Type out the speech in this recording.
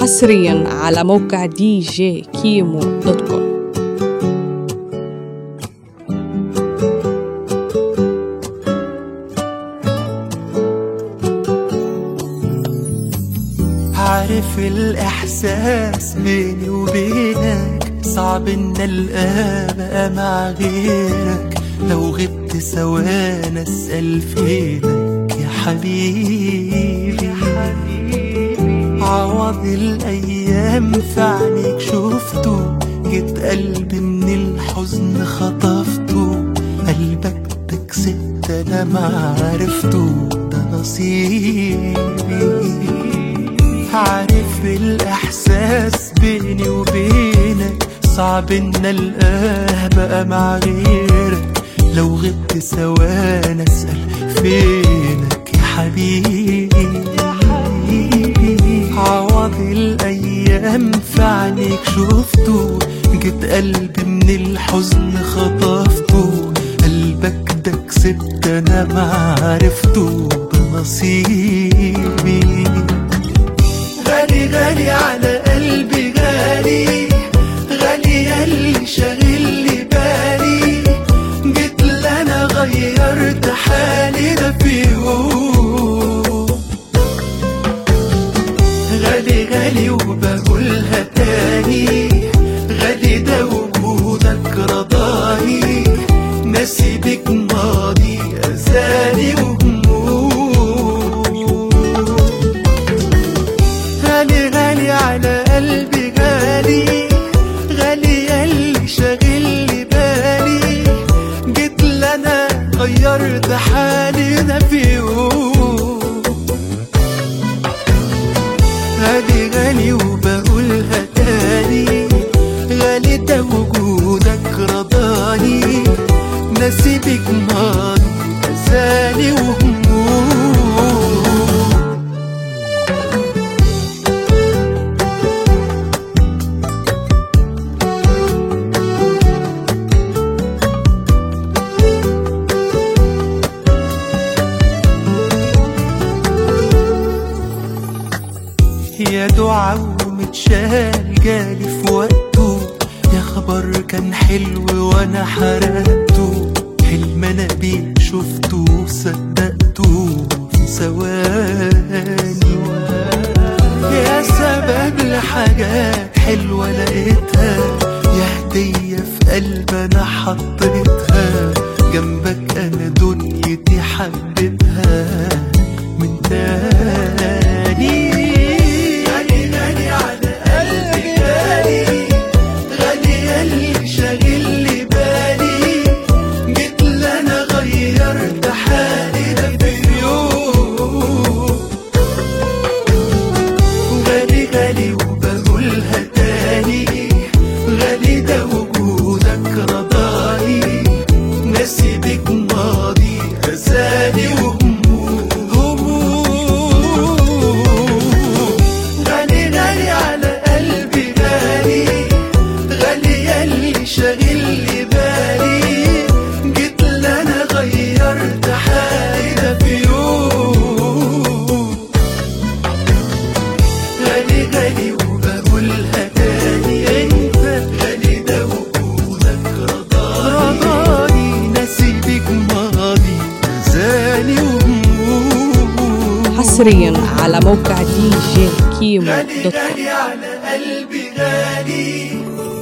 حصريا على موقع دي جي كيمو دوت كوم عارف الإحساس بيني وبينك صعب إن ألقاه بقى مع غيرك لو غبت ثواني أسأل فينك يا حبيبي عوض الأيام في عينيك شفته جيت قلبي من الحزن خطفته قلبك ده كسبت أنا ما عرفته ده نصيبي عارف الإحساس بيني وبينك صعب إن ألقاه بقى مع غيرك لو غبت ثواني أسأل فينك يا حبيبي عوض الأيام في عينيك شفته جيت قلبي من الحزن خطفته قلبك ده كسبت أنا ما عرفته بنصيبي غالي غالي على قلبي غالي غالي ياللي شاغل لي بالي جيت انا غيرت حالي ده في يوم غالي غالي وبقولها تاني غالي ده وجودك رضاني ناسي بك ماضي أزالي وهموم غالي غالي على قلبي غالي غالي ياللي شاغل لي بالي جيت لنا غيرت حالي ده في يوم غالي غالي وبقولها تاني غالي ده وجودك رضاني نسيبك ماضي أزالي وهموم يا دعا ومتشال جالي في وقته يا خبر كان حلو وانا حرقته حلم انا بيه شفته وصدقته في ثواني يا سبب لحاجات حلوة لقيتها يا هدية في قلب انا حطيتها جنبك انا دنيتي حبيتها من تاني غالي غالي على قلبي غالي غالي ياللي شاغل لي بالي جيت لنا غيرت حالي ده في يوم غالي غالي وبقولها تاني غالي ده وجودك رضاني ناسي بك ماضي أزالي وهموم هموم غالي غالي على قلبي غالي غالي ياللي شاغل لي بالي جيت لنا غيرت حالي ده في يوم غالي غالي وبقولها تاني انت غالي ده وجودك رضاني ناسي بيك ماضي زاني وهموم حصريا على موقع دي جي كيمو غالي دوت كوم غالي على قلبي غالي